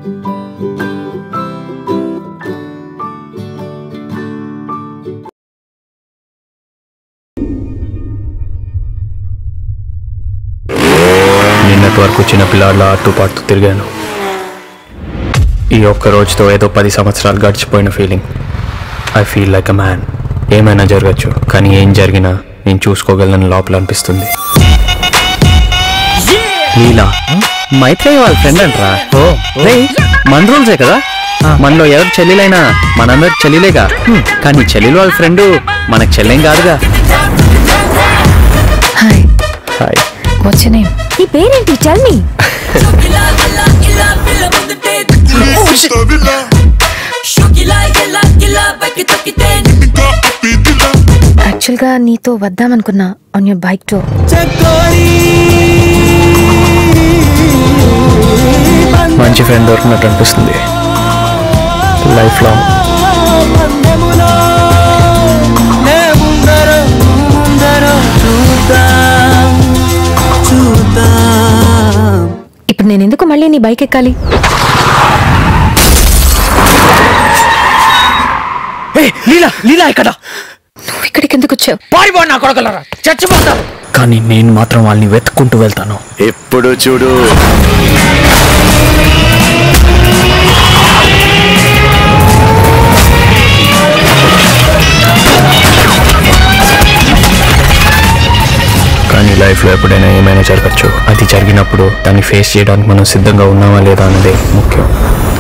నిన్నటి వరకు చిన్న పిల్లాడిలో ఆడుతూ పాడుతూ తిరిగాను ఈ ఒక్క రోజుతో ఏదో పది సంవత్సరాలు గడిచిపోయిన feeling I feel like a man ఏమైనా జరగచ్చు కానీ ఏం జరిగినా నేను చూసుకోగలను లోపల అనిపిస్తుంది లీలా మైత్రేయ వాళ్ళ ఫ్రెండ్ అంటరా రేయ్, మన రూల్సే కదా మనలో ఎవరు చెల్లెలైనా మనందరికి చెల్లెలేగా కానీ చెల్లెలు వాళ్ళ ఫ్రెండ్ మనకు చెల్లెం కాదుగా hi hi what's your name నీ పేరేంటి టెల్ మీ యాక్చువల్ గా నీతో వద్దామనుకున్నా ఆన్ యువర్ బైక్ తో మంచి ఫ్రెండ్ దొరికినట్టు అనిపిస్తుంది లైఫ్ లాంగ్ ఇప్పుడు నేను ఎందుకు మళ్ళీ నీ బైక్ ఎక్కాలి లీలా లీలా ఇక్కడ నువ్వు ఇక్కడికి ఎందుకు వచ్చావు పారిపోండి నా కొడకలరా చచ్చిపోతా కానీ నేను మాత్రం వాళ్ళని వెతుక్కుంటూ వెళ్తాను ఎప్పుడు చూడు కానీ లైఫ్లో ఎప్పుడైనా ఏమైనా జరగచ్చు అది జరిగినప్పుడు దాన్ని ఫేస్ చేయడానికి మనం సిద్ధంగా ఉన్నామా లేదా అన్నదే ముఖ్యం